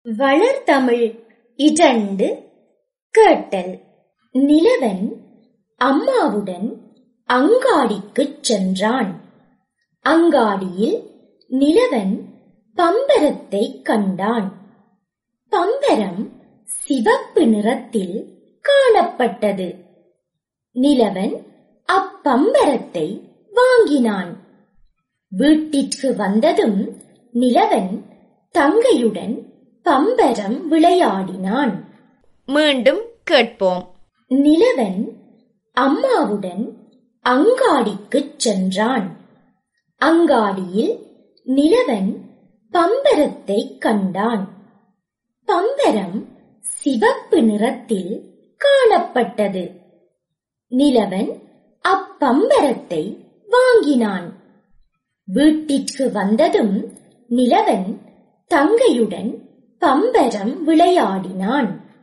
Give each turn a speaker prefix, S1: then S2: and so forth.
S1: வளர்தமிழ் இரண்டு கேட்டல் நிலவன் அம்மாவுடன் அங்காடிக்குச் சென்றான் அங்காடியில் நிலவன் பம்பரத்தைக் கண்டான் பம்பரம் சிவப்பு நிறத்தில் காணப்பட்டது நிலவன் அப்பம்பரத்தை வாங்கினான் வீட்டிற்கு வந்ததும் நிலவன் தங்கையுடன் பம்பரம் விளையாடினான்
S2: மீண்டும் கேட்போம்
S1: நிலவன் அம்மாவுடன் அங்காடிக்குச் சென்றான் அங்காடியில் நிலவன் பம்பரத்தைக் கண்டான் பம்பரம் சிவப்பு நிறத்தில் காணப்பட்டது நிலவன் அப்பம்பரத்தை வாங்கினான் வீட்டிற்கு வந்ததும் நிலவன் தங்கையுடன் பம்பரம் விளையாடினான்